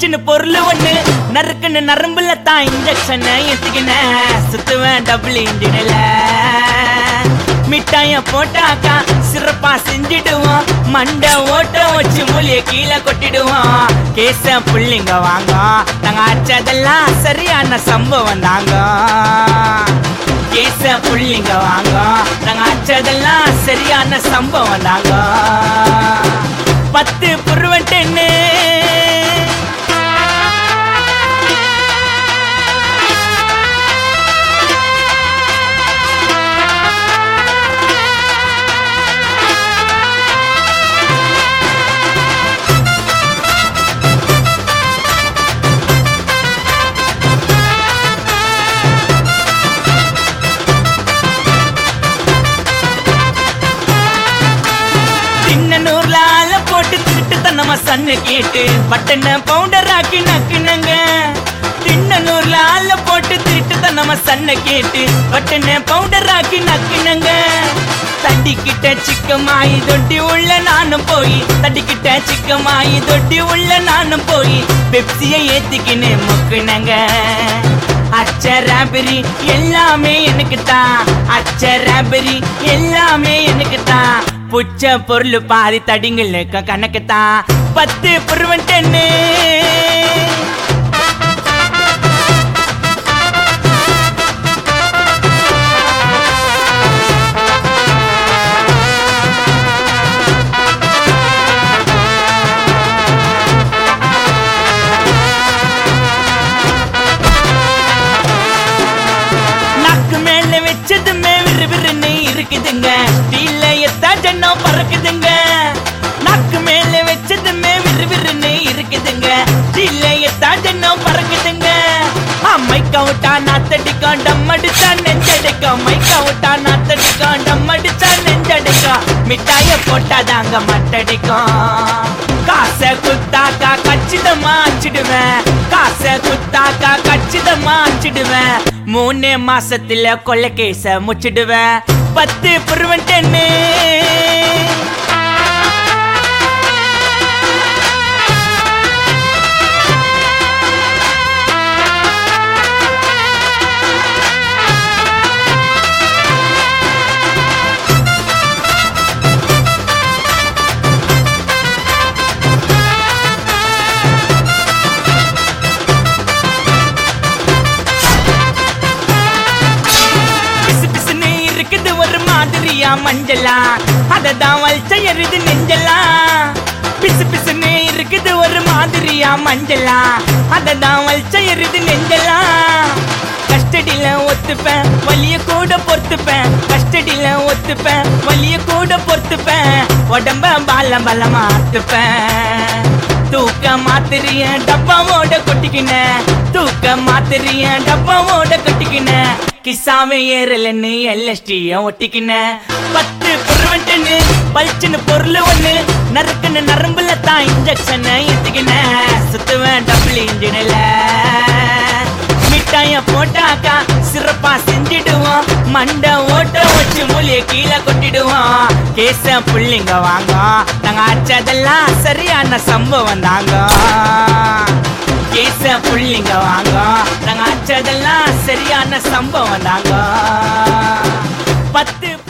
பளிச்சுன்னு பொருள் ஒண்ணு நறுக்குன்னு நரம்புல தான் இன்ஜெக்ஷன் எத்துக்கின சுத்துவேன் டபுள் இன்ஜினில் மிட்டாய போட்டாக்கா சிறப்பா செஞ்சிடுவோம் மண்டை ஓட்ட வச்சு மூலிய கீழே கொட்டிடுவோம் கேச புள்ளிங்க வாங்க நாங்க அச்சதெல்லாம் சரியான சம்பவம் தாங்க கேச புள்ளிங்க வாங்க நாங்க அச்சதெல்லாம் சரியான சம்பவம் தாங்க பத்து புருவட்டென்னு தின்னூர்ல ஆள போட்டு திருட்டு தன்னம சன்னு கேட்டு பட்டன பவுண்டர் ஆக்கி நக்குனங்க தின்னூர்ல ஆள போட்டு திருட்டு தன்னம சன்ன கேட்டு பட்டன பவுண்டர் ஆக்கி நக்குனங்க தட்டிக்கிட்ட சிக்கமாயி தொட்டி உள்ள நானும் போய் தட்டிக்கிட்ட சிக்கமாயி தொட்டி உள்ள நானும் போய் பெப்சியை ஏத்திக்கின்னு முக்குனங்க அச்ச ராபரி எல்லாமே எனக்கு தான் அச்ச ராபரி எல்லாமே எனக்கு தான் புச்ச பொருள் பாதி தடிங்களுக்கு கணக்கு தான் பத்து புருவன் டென்னு நாக்கு மேல வச்சதுமே விறுவிறுன்னு இருக்குதுங்க தீல எத்தா ஜன்னம் பறக்குதுங்க நாக்கு மேல வச்சதுமே விறுவிறுன்னு இருக்குதுங்க தீல எத்தா ஜன்னம் பறக்குதுங்க மைக்கா விட்டா நாத்தடிக்கும் டம் அடிச்சா நெஞ்சடிக்கும் மைக்கா விட்டா நாத்தடிக்கும் டம் அடிச்சா நெஞ்சடிக்கும் மிட்டாய போட்டாதாங்க மட்டடிக்கும் காசை குத்தாக்கா கச்சிதமா அச்சிடுவேன் காசை குத்தாக்கா கச்சிதமா அச்சிடுவேன் மூணு மாசத்துல கொள்ள கேச முச்சிடுவேன் பத்து புருவன் டென்னு பிசு பிசுன்னு இருக்குது ஒரு மாதிரியா மஞ்சளா அததான் வலிச்ச எருது நெஞ்சலா பிசு பிசுன்னு இருக்குது ஒரு மாதிரியா மஞ்சளா அததான் வலிச்ச எருது நெஞ்சலா கஸ்டடியில ஒத்துப்பேன் வலிய கூட பொறுத்துப்பேன் கஸ்டடியில ஒத்துப்பேன் வலிய கூட பொறுத்துப்பேன் உடம்ப பால பலமா ஆத்துப்பேன் தூக்க மாத்திரிய டப்பாவோட கொட்டிக்கின தூக்க மாத்திரிய டப்பாவோட கொட்டிக்கின கிசாவே ஏறலன்னு எல்எஸ்டிய ஒட்டிக்கின பத்து பொருவன்ட்டுன்னு பளிச்சுன்னு பொருள் ஒண்ணு நறுக்குன்னு நரம்புல தான் இன்ஜெக்ஷன் எத்துக்கின சுத்துவேன் டபுள் இன்ஜினில் மிட்டாய போட்டாக்கா சிறப்பா செஞ்சிடுவோம் மண்டை ஓட்ட வச்சு மூலிய கீழே கொட்டிடுவோம் கேச புள்ளிங்க வாங்க நாங்க அச்சதெல்லாம் சரியான சம்பவம் தாங்க கேச புள்ளிங்க வாங்க நாங்க அச்சதெல்லாம் சரியான சம்பவம் தாங்க பத்து